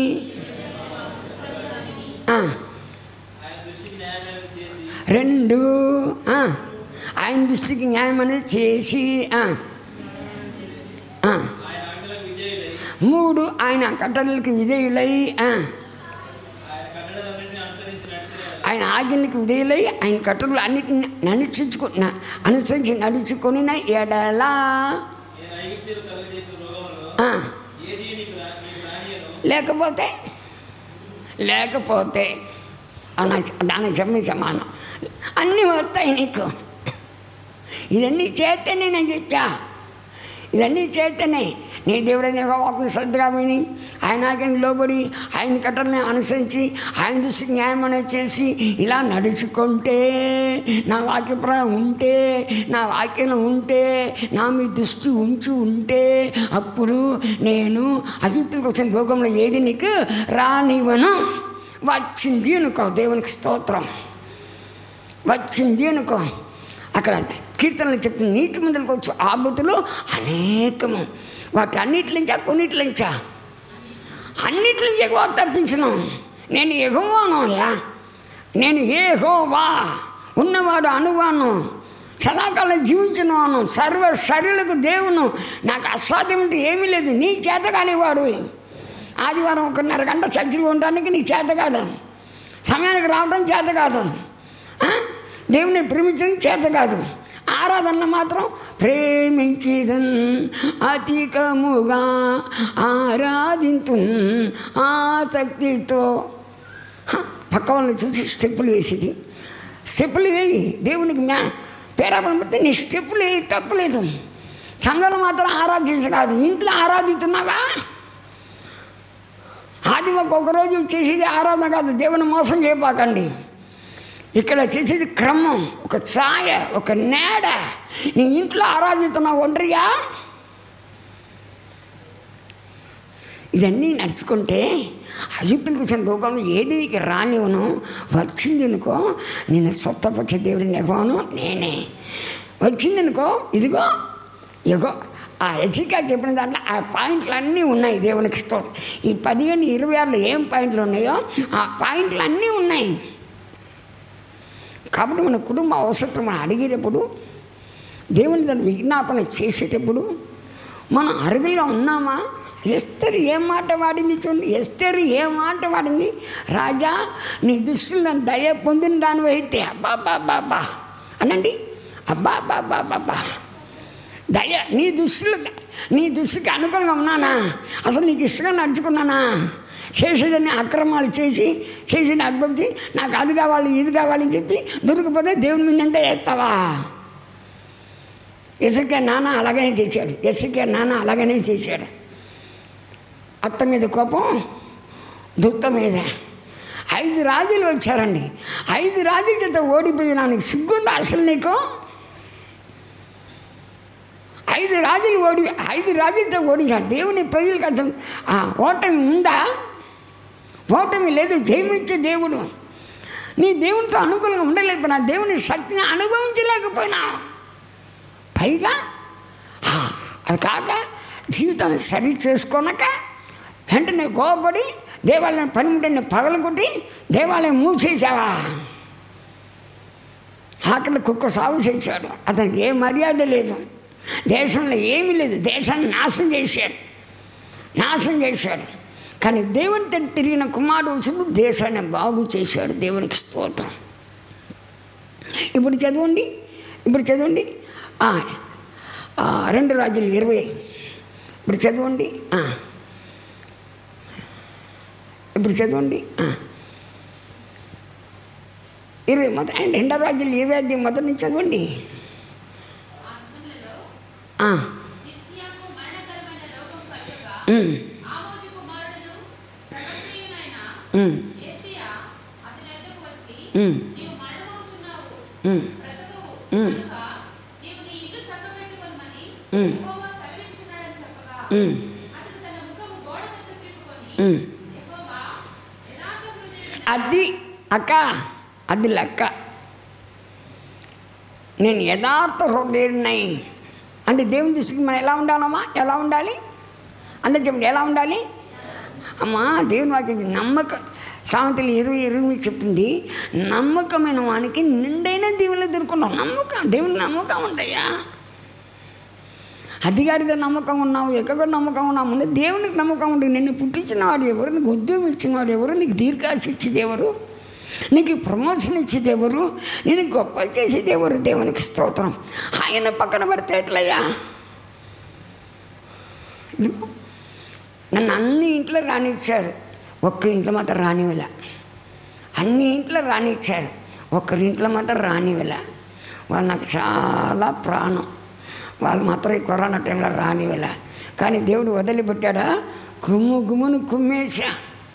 ఆ, ఆయన దృష్టికి న్యాయమైనది చేసి రెండు ఆ, ఆయన దృష్టికి న్యాయం అనేది చేసి ఆ, ఆ, ఆయన ఆజ్ఞలకు విధేయులై మూడు ఆయన కట్టడలకు విధేయులై ఆ, ఆయన కట్టడలన్నింటినీ అనుసరించి నడిచిన ఆయన ఆజ్ఞలకు విధేయులై ఆయన కట్టడలు అన్నిటిని నడుచుకున్న అనుసరించి నడుచుకొని ఎడలా నేను ఐగుప్తులు కలుగజేసిన రోగంలో ఆ, ఏది నీకు రా- నీకు రానియను లేకపోతే లేకపోతే అన దాని చెప్పి సమానం అన్నీ వస్తాయి నీకు ఇవన్నీ చేస్తేనే నేను చెప్పా ఇవన్నీ చేస్తేనే నీ దేవుడైన వాకుని శ్రద్ధగా విని ఆయన ఆజ్ఞని లోబడి ఆయన కట్టల్ని అనుసరించి ఆయన దృష్టికి న్యాయం అనేది చేసి ఇలా నడుచుకుంటే నా వాక్యప్రాయం ఉంటే నా వాక్యం ఉంటే నా మీ దృష్టి ఉంచి ఉంటే అప్పుడు నేను అహితులకు వచ్చిన భోగంలో ఏది నీకు రానివ్వను వచ్చింది అనుకో దేవునికి స్తోత్రం వచ్చింది అనుకో అక్కడ కీర్తనలు చెప్తున్న నీతి మందులకు వచ్చి ఆబుతులు అనేకము వాటి అన్నిటి నుంచా కొన్నిటి నుంచా అన్నిటి నుంచి ఎగువ తప్పించను నేను ఎగువానుయా నేను ఏ హోవా ఉన్నవాడు అనువాను సదాకాలం జీవించినవాను సర్వ శరీరకు దేవును నాకు అసాధ్యం అంటే ఏమీ లేదు నీ చేత కానివాడు ఆదివారం ఒకన్నర గంట చర్చిలో ఉండడానికి నీకు చేత కాదు సమయానికి రావడం చేత కాదు ఆ? దేవుని ప్రేమించడం చేత కాదు ఆరాధన మాత్రం ప్రేమించిదన్ అధికముగా ఆరాధింతు ఆసక్తితో హ, పక్క వాళ్ళని చూసి స్టెప్పులు వేసేది స్టెప్పులు వేయి దేవునికి మ్యా పేరాపం పెడితే నీ స్టెప్పులు వేయి తప్పులేదు సంఘంలో మాత్రం ఆరాధించ కాదు ఇంట్లో ఆరాధిస్తున్నావా ఆది ఒక రోజు చేసేది ఆరాధన కాదు దేవుని మోసం చేయబాకండి ఇక్కడ చేసేది క్రమం ఒక ఛాయ ఒక నేడ నీ ఇంట్లో ఆరాధిస్తున్నావు ఒంటరిగా ఇదన్నీ నడుచుకుంటే అయ్యప్పనికి వచ్చిన లోకంలో ఏది నీకు రానివ్వను వచ్చింది అనుకో నేను స్వత్తపరిచే దేవుడిని ఎగవాను నేనే వచ్చింది అనుకో ఇదిగో ఎగో ఆ ఎచికా చెప్పిన దాంట్లో ఆ పాయింట్లు అన్నీ ఉన్నాయి దేవునికి స్తోత్రం ఈ పదిహేను ఇరవై ఆరులో ఏం పాయింట్లు ఉన్నాయో ఆ పాయింట్లు అన్నీ ఉన్నాయి కాబట్టి మన కుటుంబ అవసరం మనం అడిగేటప్పుడు దేవుని దాన్ని విజ్ఞాపన చేసేటప్పుడు మనం అరుగుల్లో ఉన్నామా ఎస్తరు ఏ మాట వాడింది చూడండి ఎస్తరు ఏ మాట వాడింది రాజా నీ దృష్టిలో నన్ను దయ పొందిన దాని అయితే అబ్బా అబ్బా అబ్బా అబ్బా అనండి అబ్బా అబ్బా అబ్బా అబ్బా అబ్బా దయ నీ దృష్టిలో నీ దృష్టికి అనుకూలంగా ఉన్నానా అసలు నీకు ఇష్టంగా నడుచుకున్నానా చేసేదాన్ని అక్రమాలు చేసి చేసి అనుభవించి నాకు అది కావాలి ఇది కావాలి అని చెప్పి దొరికిపోతే దేవుని మీద ఎంత వేస్తావా ఇసుకే నాన్న అలాగనే చేశాడు ఇసుకే నాన్న అలాగనే చేశాడు అత్త మీద కోపం దుత్త మీద ఐదు రాజులు వచ్చారండి ఐదు రాజుల చేత ఓడిపోయినా నీకు సిగ్గుందా అసలు నీకు ఐదు రాజులు ఓడి ఐదు రాజులతో ఓడించారు దేవుని ప్రజలకు అసలు ఆ ఓటమి ఉందా ఓటమి లేదు జయమిచ్చే దేవుడు నీ దేవునితో అనుకూలంగా ఉండలేకపోయినా దేవుని శక్తిని అనుభవించలేకపోయినా పైగా ఆ, అది కాక జీవితాన్ని సరి చేసుకోనక వెంటనే కోపడి దేవాలయం పనిముట్టిని పగలగొట్టి దేవాలయం మూసేసావా ఆకలి కుక్క సాగు చేశాడు అతనికి ఏ మర్యాద లేదు దేశంలో ఏమీ లేదు దేశాన్ని నాశనం చేశాడు నాశనం చేశాడు కానీ దేవుని తట్టు తిరిగిన కుమారుడు వచ్చి దేశాన్ని బాగు చేశాడు దేవునికి స్తోత్రం ఇప్పుడు చదవండి ఇప్పుడు చదవండి ఆ, ఆ, రెండు రాజులు ఇరవై ఇప్పుడు చదవండి ఆ. ఇప్పుడు చదవండి ఆ. ఇరవై మొదటి ఆయన రెండో రాజులు ఇరవై ఐదు మొదటి నుంచి చదవండి ఆ. హిజ్కియాకు మరణకరమైన రోగం కలుగగా, ఉమ్, ఆమోజు కుమారుడును ప్రవక్తయునైన ఉమ్, యెషయా అతని యొద్దకు వచ్చి, ఉమ్, నీవు మరణమవుచున్నావు, ఉమ్, బ్రతకవు ఉమ్. కనుక నీవు నీ ఇల్లు చక్కబెట్టుకొనుమని ఉమ్. యెహోవా సెలవిచ్చుచున్నాడని చెప్పగా, ఉమ్, అతడు తన ముఖము గోడ తట్టు తిప్పుకొని ఉమ్. యెహోవా యథార్థ హృదయుడైన అది అక్క అది లెక్క నేను యథార్థ హృదయుడినై అంటే దేవుని దృష్టికి మనం ఎలా ఉండాలమ్మా ఎలా ఉండాలి అంటే చెప్పండి ఎలా ఉండాలి అమ్మా దేవుని వాక్యం నమ్మకం సామెతలు ఇరవై ఇరవై మీకు చెప్తుంది నమ్మకమైన వానికి నిండైన దేవుళ్ళు ఎదుర్కొన్నాం నమ్మకం దేవుని నమ్మకం ఉంటాయా అధికారిగా నమ్మకం ఉన్నావు ఎక్కడ నమ్మకం ఉన్నావు ముందు దేవునికి నమ్మకం ఉంది నిన్ను పుట్టించిన వాడు ఎవరు నీకు ఉద్యోగం ఇచ్చిన వాడు ఎవరు నీకు దీర్ఘాశ ఇచ్చేది ఎవరు నీకు ప్రమోషన్ ఇచ్చేది ఎవరు నేను గొప్ప చేసేది ఎవరు దేవునికి స్తోత్రం ఆయన పక్కన పడితే ఎట్లయ్యా ఇదిగో నన్ను అన్ని ఇంట్లో రానిచ్చారు ఒక్క ఇంట్లో మాత్రం రానివ్వలే అన్ని ఇంట్లో రానిచ్చారు ఒక్కరింట్లో మాత్రం రానివ్వలే వాళ్ళు నాకు చాలా ప్రాణం వాళ్ళు మాత్రం ఈ కరోనా టైంలో రానివ్వలే కానీ దేవుడు వదిలిపెట్టాడా గుమ్ము గుమ్మును కుమ్మేసా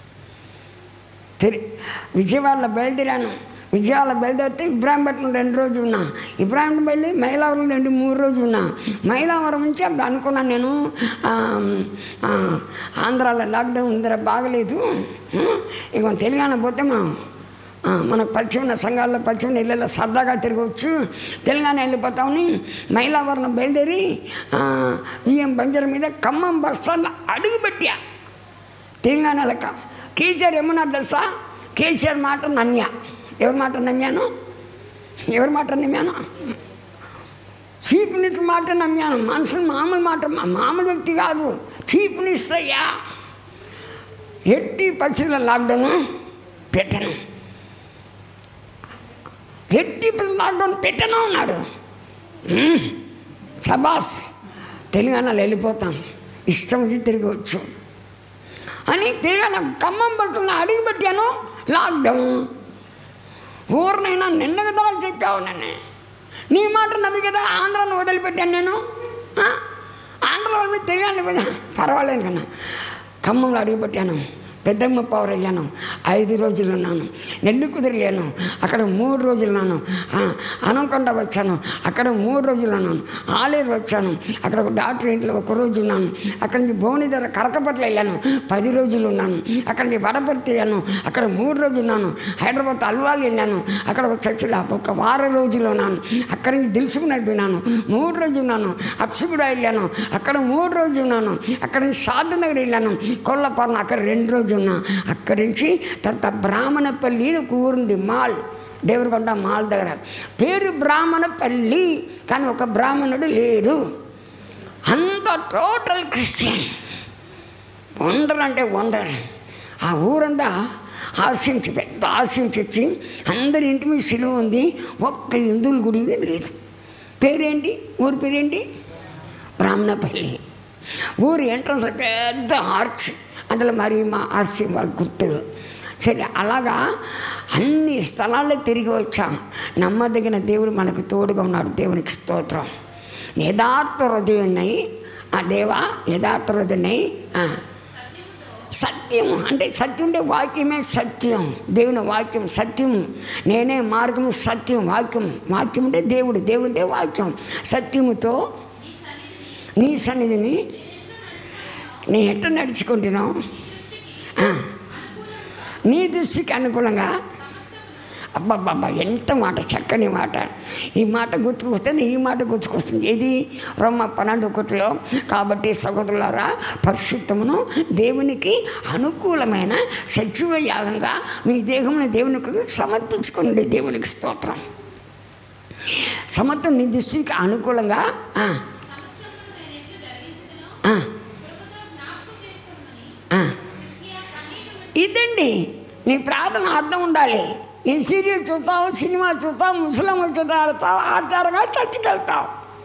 తిరి విజయవాడలో బయలుదేరాను విజయవాడలో బయలుదేరితే ఇబ్రాహీంపట్నం రెండు రోజులు ఉన్నా ఇబ్రాహీం బయలుదేరి మైలావరం రెండు మూడు రోజులు ఉన్నా మైలావరం నుంచి అప్పుడు అనుకున్నాను నేను ఆ, ఆ, ఆంధ్రాలో లాక్డౌన్ ఉందిరా బాగలేదు ఆ, ఇక మనం తెలంగాణ పోతే మనం ఆ, మనకు పరిచయం ఉన్న సంఘాల్లో పరిచయం ఉన్న ఇళ్ళల్లో సరదాగా తిరగవచ్చు తెలంగాణ వెళ్ళిపోతామని మైలావరం బయలుదేరి ఆ, విఎం బంజర్ మీద ఖమ్మం బస్ స్టాండ్లో అడుగుపెట్టా తెలంగాణ లెక్క కేసీఆర్ ఏమన్నాడు తెలుసా కేసీఆర్ మాట నమ్యా ఎవరి మాట నమ్మాను ఎవరి మాట నమ్మాను చీఫ్ మినిస్టర్ మాట నమ్మాను మనసు మామూలు మాట మామూలు వ్యక్తి కాదు చీఫ్ మినిస్టర్ అయ్యా ఎట్టి పరిస్థితుల్లో లాక్డౌన్ పెట్టను ఎట్టి పరిస్థితుల్లో లాక్డౌన్ పెట్టను అన్నాడు మ్మ్. సబాస్ తెలంగాణలో వెళ్ళిపోతాం ఇష్టం వచ్చి తిరగవచ్చు అని తిరగాల ఖమ్మం పట్టుకున్న అడిగి పెట్టాను లాక్డౌన్ ఊరినైనా నిన్న కదా చెప్పావు నన్ను నీ మాట నమ్మి కదా ఆంధ్రాను వదిలిపెట్టాను నేను ఆ? ఆంధ్రలో వదిలిపెట్టి తిరగాను పర్వాలేదు కన్నా ఖమ్మంలో అడిగి పెట్టాను పెద్దమ్మ పవర్ వెళ్ళాను ఐదు రోజులు ఉన్నాను నెల్లు కుదిరలేను అక్కడ మూడు రోజులు ఉన్నాను ఆ, అనంకొండ వచ్చాను అక్కడ మూడు రోజులు ఉన్నాను ఆలేరు వచ్చాను అక్కడ ఒక డాక్టర్ ఇంట్లో ఒక రోజు ఉన్నాను అక్కడి నుంచి భువనగిరి కరకపట్ల వెళ్ళాను పది రోజులు ఉన్నాను అక్కడి నుంచి వడపర్తి వెళ్ళాను అక్కడ మూడు రోజులు ఉన్నాను హైదరాబాద్ అల్వాల్ వెళ్ళాను అక్కడ ఒక చర్చిలో ఒక వారం రోజులు ఉన్నాను అక్కడి నుంచి దిల్సుకుని పోయినాను మూడు రోజులు ఉన్నాను అప్సిగూడ వెళ్ళాను అక్కడ మూడు రోజులు ఉన్నాను అక్కడి నుంచి శారదనగర్ వెళ్ళాను కొల్లపురం అక్కడ రెండు రోజులు ఉన్నా అక్కడి నుంచి తర్వాత బ్రాహ్మణపల్లి అని ఒక ఊరుంది మాల్ దేవరకొండ మాల్ దగ్గర పేరు బ్రాహ్మణపల్లి కానీ ఒక బ్రాహ్మణుడు లేడు అంత టోటల్ క్రిస్టియన్ వండర్ అంటే వండర్ ఆ ఊరంతా ఆశించి పెద్ద ఆశించి అందరి ఇంటి మీద సిలువ ఉంది ఒక్క హిందువుల గుడి లేదు పేరేంటి ఊరి పేరేంటి బ్రాహ్మణపల్లి ఊరి ఎంట్రన్స్ పెద్ద ఆర్చ్ అందులో మరి మా ఆర్చి వాళ్ళు గుర్తు సరే అలాగా అన్ని స్థలాల్లో తిరిగి వచ్చాం నమ్మదగిన దేవుడు మనకు తోడుగా ఉన్నాడు దేవునికి స్తోత్రం యథార్థ హృదయున్నాయి ఆ దేవా యథార్థ హృదయున్నాయి సత్యము అంటే సత్యం అంటే వాక్యమే సత్యం దేవుని వాక్యం సత్యము నేనే మార్గము సత్యం వాక్యం వాక్యం అంటే దేవుడు దేవుడు అంటే వాక్యం సత్యముతో నీ సన్నిధిని నీ ఎట్ట నడుచుకుంటున్నావు ఆ. నీ దృష్టికి అనుకూలంగా అబ్బబ్బబ్బా ఎంత మాట చక్కని మాట ఈ మాట గుర్తుకొస్తుంది ఈ మాట గుర్తుకొస్తుంది ఇది రొమ్మ పన్నెండు ఒకటిలో కాబట్టి సహోదరులారా పరిశుద్ధమును దేవునికి అనుకూలమైన సజీవ యాగంగా మీ దేహమును దేవునికి సమర్పించుకోండి దేవునికి స్తోత్రం సమర్థం నీ దృష్టికి అనుకూలంగా ఆ, సమస్తమును నేను ఎట్లు జరిగించుదునో ఆ, కృపతో జ్ఞాపకం చేసుకోమని ఆ. హిజ్కియా కన్నీరు విడిచి ఇదండి నీ ప్రార్థన అర్థం ఉండాలి నీ సీరియల్ చూస్తావు సినిమా చూస్తావు ముసలం వచ్చి ఆడతావు ఆచారంగా చర్చికి వెళ్తావు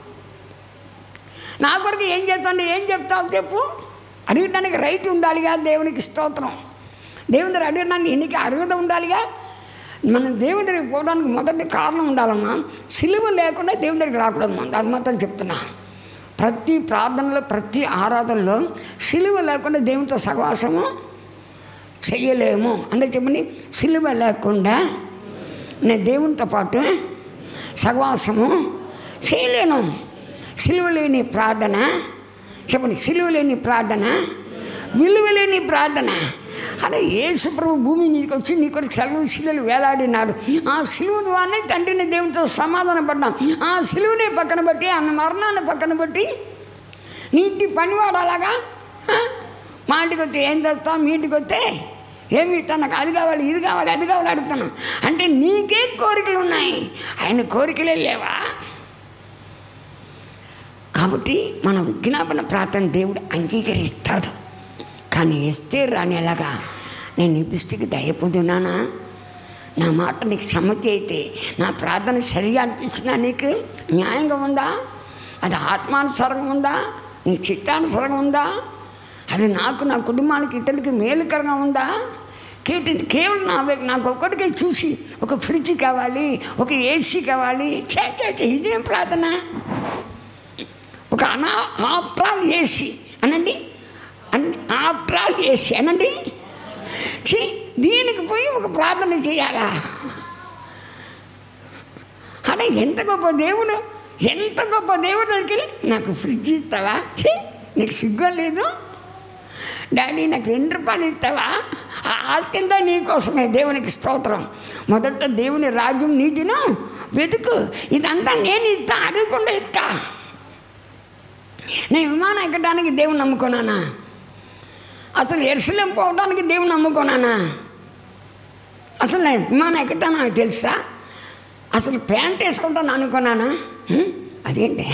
నా కొరకు ఏం చేస్తాను ఏం చెప్తావు చెప్పు అడగడానికి రైట్ ఉండాలిగా దేవునికి స్తోత్రం దేవుని దగ్గర అడగడానికి ఎన్నిక అర్హత ఉండాలిగా మనం దేవుని దగ్గరికి పోవడానికి మొదటి కారణం ఉండాలమ్మా సిలువ లేకుండా దేవుని దగ్గరికి రాకూడదు అది మాత్రం చెప్తున్నా ప్రతి ప్రార్థనలో ప్రతి ఆరాధనలో సిలువ లేకుండా దేవునితో సహవాసము చెయ్యలేము అంటే చెప్పండి సిలువ లేకుండా నేను దేవునితో పాటు సహవాసము చేయలేను సిలువ లేని ప్రార్థన చెప్పండి సిలువ లేని ప్రార్థన విలువ లేని ప్రార్థన అలా యేసు ప్రభు భూమి మీదకి వచ్చి నీ కొరకు సెలవు శిలువలు వేలాడినాడు ఆ సిలువ ద్వారానే తండ్రిని దేవునితో సమాధాన పడ్డాం ఆ సిలువనే పక్కన బట్టి ఆ మరణాన్ని పక్కన బట్టి నీటి పనివాడు అలాగా ఆ? మా ఇంటికి వస్తే ఏం తెస్తాం మీ ఇంటికి వస్తే ఏమి ఇస్తాను నాకు అది కావాలి ఇది కావాలి అది కావాలి అడుగుతాను అంటే నీకే కోరికలు ఉన్నాయి ఆయన కోరికలే లేవా కాబట్టి మన విజ్ఞాపన ప్రార్థన దేవుడు అంగీకరిస్తాడు కానీ ఎస్తే రానేలాగా నేను నీ దృష్టికి దయ పొందినానా నా మాట నీకు సమ్మతి అయితే నా ప్రార్థన సరిగా అనిపించినా నీకు న్యాయంగా ఉందా అది ఆత్మానుసారంగా ఉందా నీ చిత్తానుసారంగా ఉందా అది నాకు నా కుటుంబానికి ఇతరులకి మేలుకరంగా ఉందా కేటి కేవలం నా వే- నాకు ఒక్కటికే చూసి ఒక ఫ్రిడ్జ్ కావాలి ఒక ఏసీ కావాలి చే చే చే, ఇదేం ప్రార్థన ఒక అనా ఆఫ్టర్ ఆల్ ఏసీ అనండి ఆఫ్టర్ ఆల్ ఏసీ అనండి ఛీ, దీనికి పోయి ఒక ప్రార్థన చేయాలా అడే ఎంత గొప్ప దేవుడు ఎంత గొప్ప దేవుడు దగ్గరికి వెళ్ళి, నాకు ఫ్రిడ్జ్ ఇస్తావా ఛీ నీకు సిగ్గు లేదు డాడీ నాకు రెండు రూపాయలు ఇస్తావా ఆ ఆల్కింద నీకోసమే దేవునికి స్తోత్రం మొదట దేవుని రాజ్యం నీతిను వెతుకు ఇదంతా నేను ఇస్తా అడగకుండా ఇస్తా నేను విమానం ఎక్కడానికి దేవుని నమ్ముకున్నానా అసలు ఎరుసలేం పోవడానికి దేవుని నమ్ముకున్నానా అసలు నేను విమానం ఎక్కుతా నాకు తెలుసా అసలు ప్యాంట్ వేసుకుంటాను అనుకున్నానా హ్మ్? అదేంటి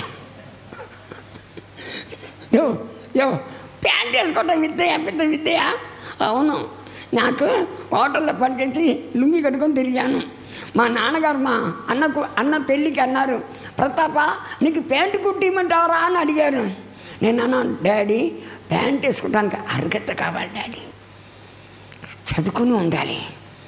యో యో ప్యాంట్ వేసుకోవటం విద్య పెద్ద విద్య అవును నాకు హోటల్లో పనిచేసి లుంగి కట్టుకొని తిరిగాను మా నాన్నగారు మా అన్నకు అన్న పెళ్ళికి అన్నారు ప్రతాప నీకు ప్యాంటు కుట్టిమంటారా అని అడిగారు నేను అన్నాను డాడీ ప్యాంట్ వేసుకోవడానికి అర్హత కావాలి డాడీ చదువుకుని ఉండాలి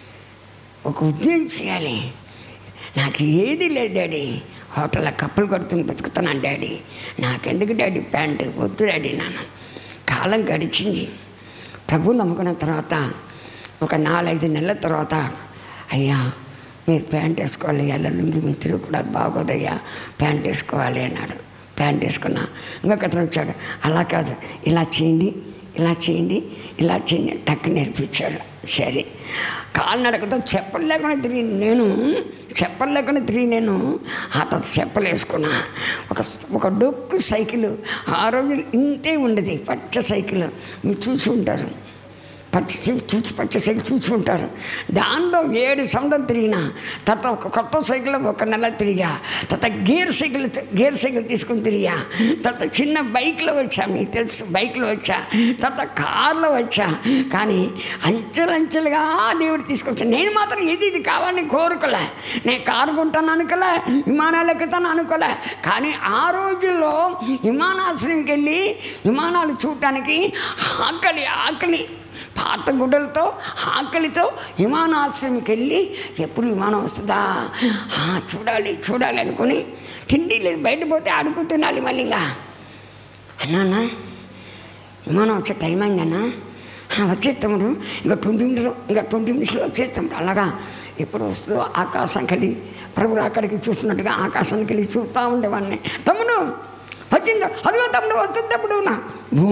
ఒక ఉద్యోగం చేయాలి నాకు ఏది లేదు డాడీ హోటల్లో కప్పులు కడుతుని బతుకుతున్నాను డాడీ నాకెందుకు డాడీ ప్యాంటు వద్దు డాడీ నాన్న కాలం గడిచింది ప్రభు నమ్ముకున్న తర్వాత ఒక నాలుగైదు నెలల తర్వాత అయ్యా మీరు ప్యాంట్ వేసుకోవాలి ఎలా లుంగి మీ తిరుగు కూడా బాగోదయ్యా ప్యాంట్ వేసుకోవాలి అన్నాడు ప్యాంట్ వేసుకున్నా ఇంకొక అతను వచ్చాడు అలా కాదు ఇలా చేయండి ఇలా చేయండి ఇలా చేయండి టక్ నేర్పించాడు సరే కాలినడకతో చెప్పలు లేకుండా తిరిగి నేను చెప్పలు లేకుండా తిరిగి నేను ఆ తర్వాత చెప్పలు వేసుకున్నా ఒక ఒక డొక్కు సైకిల్ ఆ రోజులు ఇంతే ఉండేది పచ్చ సైకిల్ మీరు చూసి ఉంటారు పచ్చ సైకిల్ చూసి పచ్చ సైకిల్ చూసి ఉంటారు దాంట్లో ఏడు సంవత్సరం తిరిగిన తర్వాత ఒక కొత్త సైకిల్ ఒక నెల తిరిగా తర్వాత గేర్ సైకిల్ గేర్ సైకిల్ తీసుకుని తిరిగా తర్వాత చిన్న బైక్లో వచ్చా మీకు తెలుసు బైక్లో వచ్చా తర్వాత కార్లో వచ్చా కానీ అంచెలంచెలుగా దేవుడు తీసుకొచ్చా నేను మాత్రం ఏది ఇది కావాలని కోరుకోలే నేను కారు కొంటాను అనుకోలే విమానాలు ఎక్కుతాను అనుకోలే కానీ ఆ రోజుల్లో విమానాశ్రయంకి వెళ్ళి విమానాలు చూడటానికి ఆకలి ఆకలి పాత గుడ్డలతో ఆకలితో విమానాశ్రయంకి వెళ్ళి ఎప్పుడు విమానం వస్తుందా ఆ, చూడాలి చూడాలి అనుకుని తిండి లేదు బయట పోతే అడుగు తినాలి మళ్ళీ ఇంకా అన్నానా విమానం వచ్చే టైం అయిందన్నా "ఆ, వచ్చేస్తాముడు ఇంకా ట్వంటీ మినిట్స్ ఇంకా ట్వంటీ మినిట్స్లో వచ్చేస్తాముడు అలాగా ఎప్పుడు వస్తూ ఆకాశానికి వెళ్ళి ప్రభు అక్కడికి చూస్తున్నట్టుగా ఆకాశానికి వెళ్ళి చూస్తూ ఉండేవాడిని తమ్ముడు వచ్చిందో అదిగో తమ్ముడు వస్తుంది తమ్ముడు నా భూ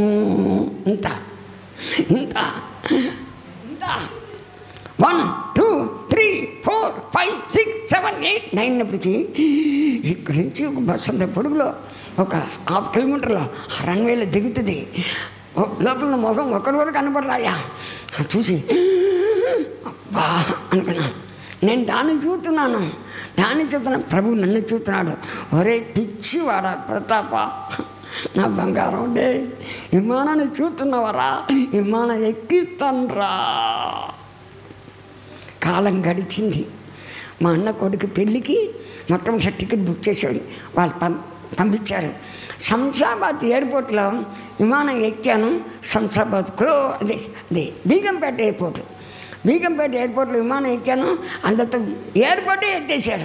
ఇంత ఇంత ఇంత one two three four five six seven eight nine అప్పటికి ఇక్కడి నుంచి ఒక బస్సు అంత పొడుగులో ఒక హాఫ్ కిలోమీటర్లో ఆ రన్వేలో దిగుతుంది ఓ, లోపల ఉన్న ముఖం ఒకరు కూడా కనపడరాయా అది చూసి అబ్బా అనుకున్నా నేను దాన్ని చూస్తున్నాను దాన్ని చూస్తున్నా ప్రభు నన్ను చూస్తున్నాడు ఒరే పిచ్చివాడ ప్రతాప నా బంగారం డే విమానాన్ని చూస్తున్నావరా విమానం ఎక్కిస్తాన్రా కాలం గడిచింది మా అన్న కొడుకు పెళ్ళికి మొట్టమొదటి టికెట్ బుక్ చేసాడు వాళ్ళు పం పంపించారు శంషాబాద్ ఎయిర్పోర్ట్లో విమానం ఎక్కాను శంషాబాద్ క్లో అదే అదే బీగంపేట ఎయిర్పోర్ట్ బీగంపేట ఎయిర్పోర్ట్లో విమానం ఎక్కాను అందరితో ఎయిర్పోర్టే ఎత్తేసారు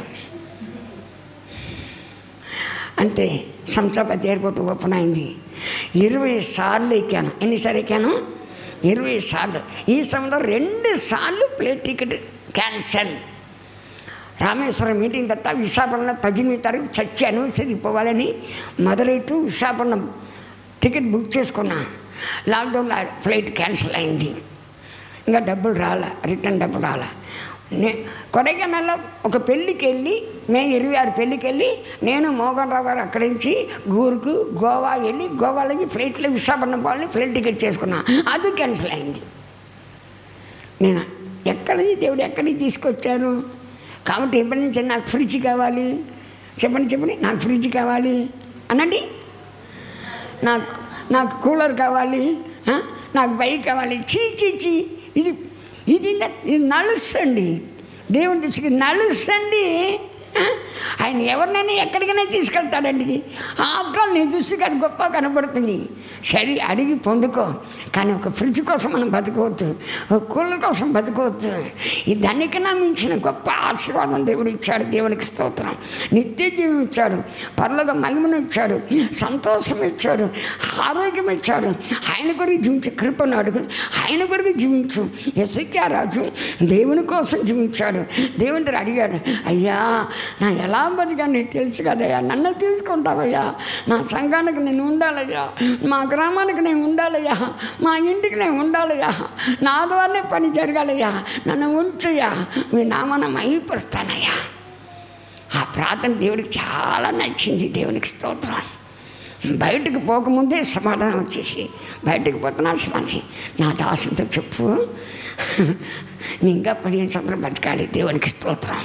అంతే శంషాబాద్ ఎయిర్పోర్ట్ ఓపెన్ అయింది ఇరవై సార్లు ఎక్కాను ఎన్నిసార్లు ఎక్కాను ఇరవై సార్లు ఈ సమయంలో రెండు సార్లు flight ticket cancel Rameswaram meeting తర్వాత విశాఖపట్నంలో పద్దెనిమిది తారీఖు చచ్చాను సరిపోవాలని Madurai to Visakhapatnam ticket book చేసుకున్నా లాక్డౌన్లో ఫ్లైట్ క్యాన్సిల్ అయింది ఇంకా డబ్బులు రాలా రిటర్న్ డబ్బులు రాలా నే కొడైకెనాల్లో ఒక పెళ్ళికి వెళ్ళి మేము ఇరవై ఆరు పెళ్ళికి వెళ్ళి నేను మోహన్ రావు గారు అక్కడి నుంచి గూరుకు గోవా వెళ్ళి గోవాలోకి ఫ్లైట్లో విశాఖపట్నం పోవాలని ఫ్లైట్ టికెట్ చేసుకున్నా అది క్యాన్సిల్ అయింది నేను ఎక్కడిది దేవుడు ఎక్కడికి తీసుకొచ్చారు కాబట్టి ఎప్పటి నుంచి నాకు ఫ్రిడ్జ్ కావాలి చెప్పండి చెప్పండి నాకు ఫ్రిడ్జ్ కావాలి అనండి నాకు నాకు కూలర్ కావాలి ఆ? నాకు బైక్ కావాలి చీ చీ చీ ఇది ఇది న- ఇది నలుసండి దేవుని తీసుకు నలుసండి ఆ? ఆయన ఎవరినైనా ఎక్కడికైనా తీసుకెళ్తాడండి ఆఫ్టర్ నీ దృష్టికి అది గొప్ప కనబడుతుంది సరే అడిగి పొందుకో కానీ ఒక ఫ్రిడ్జ్ కోసం మనం బతకవద్దు ఒక కూలర్ కోసం బతకవద్దు ఈ దానికన్నా మించిన గొప్ప ఆశీర్వాదం దేవుడు ఇచ్చాడు దేవునికి స్తోత్రం నిత్య జీవం ఇచ్చాడు పర్లోక మహిమను ఇచ్చాడు సంతోషం ఇచ్చాడు ఆరోగ్యం ఇచ్చాడు ఆయన కొరకు జీవించే కృపను అడుగు ఆయన కొరకు జీవించు ఎసక్యా రాజు దేవుని కోసం జీవించాడు దేవుని అడిగాడు అయ్యా నా ఎలా బతికా నీకు తెలుసు కదయ్యా నన్ను తీసుకుంటావయ్యా నా సంఘానికి నేను ఉండాలయ్యా మా గ్రామానికి నేను ఉండాలయ్యా మా ఇంటికి నేను ఉండాలయ్యా నా ద్వారానే పని జరగాలయ్యా నన్ను ఉంచయ్యా మీ నామన మైపరుస్తానయ్యా ఆ ప్రార్థన దేవుడికి చాలా నచ్చింది దేవునికి స్తోత్రం బయటకు పోకముందే సమాధానం వచ్చేసి బయటకు పోతున్నా సమాధి నా దాసుతో చెప్పు నీ ఇంకా పదిహేను సంవత్సరం బతకాలి దేవునికి స్తోత్రం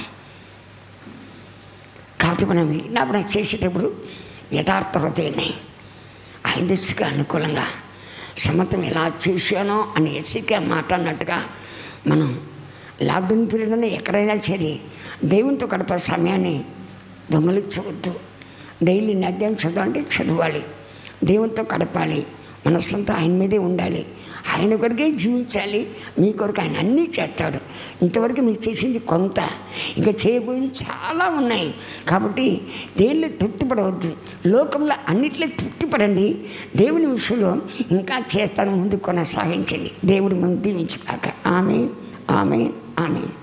కాబట్టి మనం విజ్ఞాపన చేసేటప్పుడు యథార్థ హృదయాన్ని ఆయన దృష్టికి అనుకూలంగా సమర్థం ఎలా చేశానో అని ఎసికే మాట్లాడినట్టుగా మనం లాక్డౌన్ పీరియడ్లోనే ఎక్కడైనా సరే దేవునితో గడప సమయాన్ని దొంగలించవద్దు డైలీ నద్యం చదవాలంటే చదవాలి దేవునితో గడపాలి మనస్సంతా ఆయన మీదే ఉండాలి ఆయన కొరకే జీవించాలి మీ కొరకు ఆయన అన్నీ చేస్తాడు ఇంతవరకు మీకు చేసింది కొంత ఇంకా చేయబోయేది చాలా ఉన్నాయి కాబట్టి దేనిలో తృప్తిపడవద్దు లోకంలో అన్నిట్లో తృప్తిపడండి దేవుని విషయంలో ఇంకా చేస్తాను ముందు కొనసాగించండి దేవుడు ముందు దీవించుకాక ఆమె ఆమె ఆమె